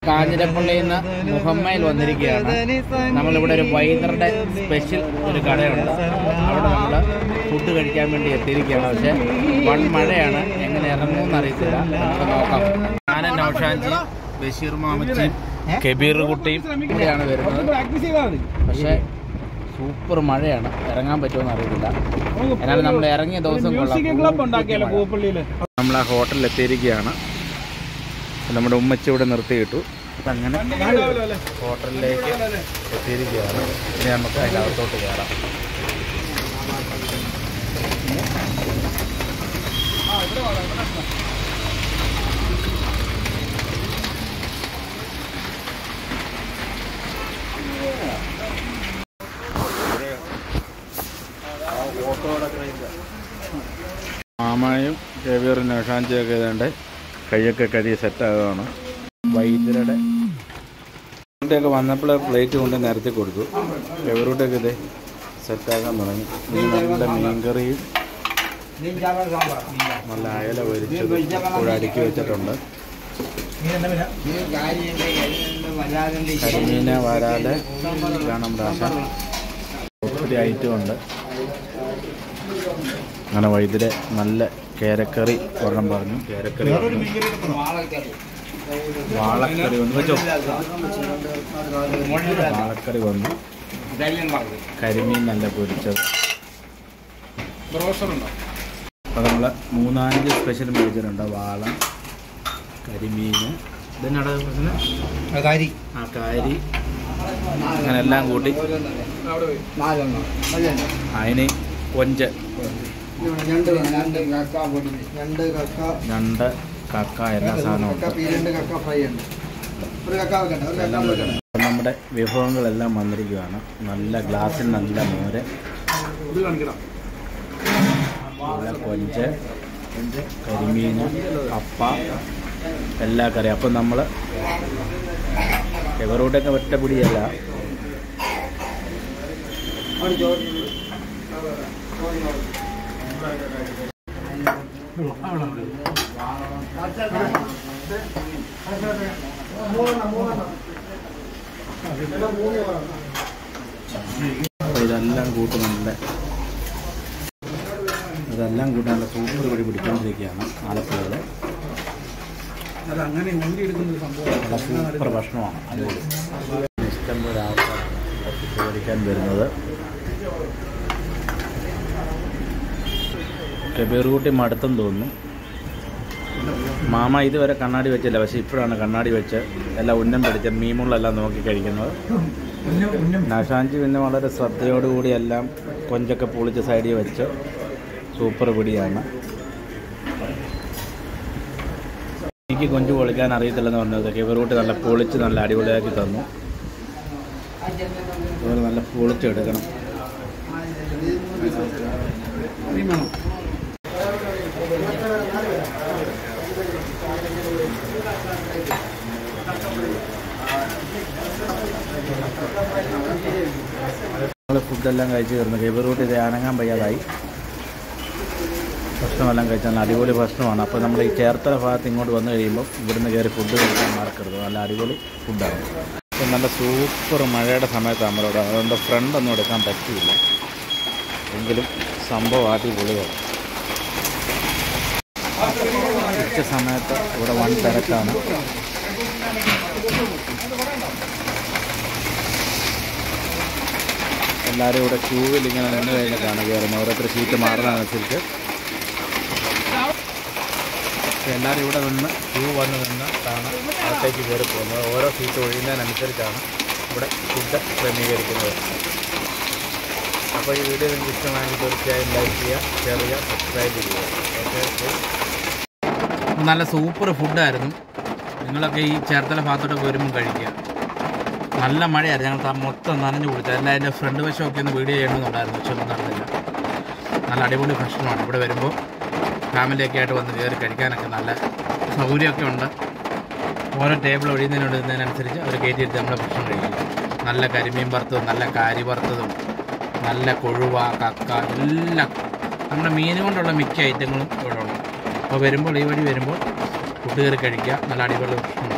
കാഞ്ഞിരപ്പള്ളിയിൽ നിന്ന് മുഹമ്മയിൽ വന്നിരിക്കുകയാണ് നമ്മളിവിടെ ഒരു വൈദ്യറുടെ സ്പെഷ്യൽ ഒരു കടയുണ്ട് അവിടെ നമ്മൾ ഫുഡ് കഴിക്കാൻ വേണ്ടി എത്തിയിരിക്കുകയാണ് പക്ഷേ വൺ മഴയാണ് എങ്ങനെ ഇറങ്ങുമെന്ന് അറിയത്തില്ല നമുക്ക് നോക്കാം ഞാനും നൗഷാൻജി ബഷീർ മാമച്ചി കബീർ കുട്ടിയും ഇവിടെയാണ് വരുന്നത് പക്ഷേ സൂപ്പർ മഴയാണ് ഇറങ്ങാൻ പറ്റുമെന്ന് അറിയത്തില്ല എന്നാലും നമ്മൾ ഇറങ്ങിയ ദിവസം കൊള്ളാം നമ്മൾ ആ ഹോട്ടലിൽ എത്തിയിരിക്കുകയാണ് നമ്മുടെ ഉമ്മച്ചി ഇവിടെ നിർത്തിയിട്ടു അപ്പം അങ്ങനെ ഹോട്ടലിലേക്ക് എത്തിയിരിക്കുകയാണ് ഇനി നമുക്ക് അതിൻ്റെ അകത്തോട്ട് കയറാം മാമായും രവിയറും നഷാഞ്ചിയൊക്കെ ഇതുണ്ട് കൈയൊക്കെ കഴുകി സെറ്റാകുകയാണ് വൈദ്യരുടെ ഒക്കെ വന്നപ്പോൾ പ്ലേറ്റ് കൊണ്ട് നിരത്തി കൊടുത്തു എവറൂട്ടൊക്കെ ഇത് സെറ്റാക്കാൻ തുടങ്ങി ഇനി നല്ല മീൻകറിയും നല്ല അയല പൊരിച്ചത് ഇവിടെ അടുക്കി വെച്ചിട്ടുണ്ട് കരിമീന വരാല് ഇതാണ് നമ്മുടെ ആശ ഒത്തിരി ഐറ്റം ഉണ്ട് അങ്ങനെ വൈദ്യരെ നല്ല കേരക്കറി ഒരെണ്ണം പറഞ്ഞു കേരക്കറി വാളക്കറി വന്നു വെച്ചോ വാളക്കറി വന്നു കരിമീൻ നല്ല പൊരിച്ചത് അപ്പോൾ നമ്മൾ മൂന്നാലഞ്ച് സ്പെഷ്യൽ മേടിച്ചിട്ടുണ്ട് വാള കരിമീൻ ഇതെന്നാടാ പ്രശ്നം കാരി ആ കാരി അങ്ങനെ എല്ലാം കൂട്ടി അതിന് കൊഞ്ച് ഞണ്ട് ഞണ്ട് കക്ക പൊടി ഞണ്ട് കക്ക ഞണ്ട് കക്ക എല്ലാ സാധനവും കക്ക ഉണ്ട് പീരണ്ട് കക്ക ഫ്രൈ ഉണ്ട് ഒരു കക്ക വെക്കണ്ട ഒരു കക്ക എല്ലാം വെക്കണ്ട വെക്കണം. അപ്പം നമ്മുടെ വിഭവങ്ങളെല്ലാം വന്നിരിക്കുകയാണ് നല്ല ഗ്ലാസ്സിൽ നല്ല മോര് നല്ല കൊഞ്ച് കരിമീൻ കപ്പ എല്ലാ കറി അപ്പം നമ്മൾ എവറോട്ടൊക്കെ ഒറ്റ പിടിയല്ല അപ്പോൾ ഇതെല്ലാം കൂട്ടി നല്ല ഇതെല്ലാം കൂട്ടി നല്ല സൂപ്പർ പിടി പിടിച്ചുകൊണ്ടിരിക്കുകയാണ് ആലപ്പുഴയിൽ അതങ്ങനെ വണ്ടി എടുക്കുന്ന സംഭവം നല്ല സൂപ്പർ ഭക്ഷണമാണ് അത് ഇഷ്ടംപോലെ ആൾക്കാരാണ് ഫുഡ് കഴിക്കാൻ വരുന്നത് കബീർകൂട്ടി മടുത്തെന്ന് തോന്നുന്നു മാമ ഇതുവരെ കണ്ണാടി വെച്ചില്ല പക്ഷേ ഇപ്പോഴാണ് കണ്ണാടി വെച്ച് എല്ലാം ഉന്നം പിടിച്ച് മീമുള്ളെല്ലാം നോക്കി കഴിക്കുന്നത് നഷാഞ്ചി പിന്നെ വളരെ ശ്രദ്ധയോടുകൂടി എല്ലാം കൊഞ്ചൊക്കെ പൊളിച്ച് സൈഡിൽ വെച്ച് സൂപ്പർ പിടിയാണ് എനിക്ക് കൊഞ്ച് പൊളിക്കാൻ അറിയത്തില്ലെന്ന് പറഞ്ഞത് ഇവരോട്ട് നല്ല പൊളിച്ച് നല്ല അടിപൊളിയാക്കി തന്നു ഇവർ നല്ല പൊളിച്ചെടുക്കണം നമ്മൾ ഫുഡെല്ലാം കഴിച്ച് തീർന്നു ഇവരോട്ട് ഇത് അനങ്ങാൻ വയ്യാതായി ഭക്ഷണമെല്ലാം കഴിച്ചാൽ നല്ല അടിപൊളി ഭക്ഷണമാണ് അപ്പോൾ നമ്മൾ ഈ ചേർത്തല ഭാഗത്ത് ഇങ്ങോട്ട് വന്നു കഴിയുമ്പോൾ ഇവിടുന്ന് കയറി ഫുഡ് കഴിക്കാൻ മറക്കരുത് നല്ല അടിപൊളി ഫുഡാണ് അപ്പോൾ നല്ല സൂപ്പർ മഴയുടെ സമയത്താണ് നമ്മളവിടെ അതുകൊണ്ട് ഫ്രണ്ട് ഒന്നും എടുക്കാൻ പറ്റിയില്ല എങ്കിലും സംഭവം അടിപൊളിയാണ് ഉച്ച സമയത്ത് ഇവിടെ വൺ തിരക്കാണ് എല്ലാവരും ഇവിടെ ക്യൂവിൽ ഇങ്ങനെ നിന്ന് കഴിഞ്ഞിട്ടാണ് കയറുന്നത് ഓരോരുത്തർ സീറ്റ് മാറുന്നതനുസരിച്ച് പക്ഷേ എല്ലാവരും ഇവിടെ നിന്ന് ക്യൂ വന്ന് നിന്നിട്ടാണ് അകത്തേക്ക് കയറി പോകുന്നത് ഓരോ സീറ്റ് ഒഴിയുന്നതിനനുസരിച്ചാണ് ഇവിടെ ഫുഡ് ക്രമീകരിക്കുന്നത് അപ്പോൾ ഈ വീഡിയോ നിങ്ങൾക്ക് ഇഷ്ടമായെങ്കിൽ തീർച്ചയായും ലൈക്ക് ചെയ്യുക ഷെയർ ചെയ്യുക സബ്സ്ക്രൈബ് ചെയ്യുക ഓക്കെ നല്ല സൂപ്പർ ഫുഡായിരുന്നു നിങ്ങളൊക്കെ ഈ ചേർത്തല ഭാഗത്തോട്ടൊക്കെ വരുമ്പോൾ കഴിക്കുക നല്ല മഴയായിരുന്നു ഞങ്ങൾ ത- മൊത്തം നനഞ്ഞു കുടിച്ചു എല്ലാം അതിൻ്റെ ഫ്രണ്ട് വശമൊക്കെ ഒന്ന് വീഡിയോ ചെയ്യണമെന്നുണ്ടായിരുന്നു പക്ഷെ ഒന്നും നടന്നില്ല നല്ല അടിപൊളി ഭക്ഷണമാണ് ഇവിടെ വരുമ്പോൾ ഫാമിലിയൊക്കെ ആയിട്ട് വന്ന് കയറി കഴിക്കാനൊക്കെ നല്ല സൗകര്യമൊക്കെ ഉണ്ട് ഓരോ ടേബിൾ ഒഴിയുന്നതിനോടുന്നതിനനുസരിച്ച് അവർ കയറ്റിയെടുത്ത് നമ്മൾ ഭക്ഷണം കഴിക്കും നല്ല കരിമീൻ വറുത്തതും നല്ല കാരി വറുത്തതും നല്ല കൊഴുവ കക്ക എല്ലാം നമ്മുടെ മീൻ കൊണ്ടുള്ള മിക്ക ഐറ്റങ്ങളും ഇവിടെ ഉണ്ട് അപ്പോൾ വരുമ്പോൾ ഈ വഴി വരുമ്പോൾ ഫുഡ് കയറി കഴിക്കുക നല്ല അടിപൊളി ഭക്ഷണം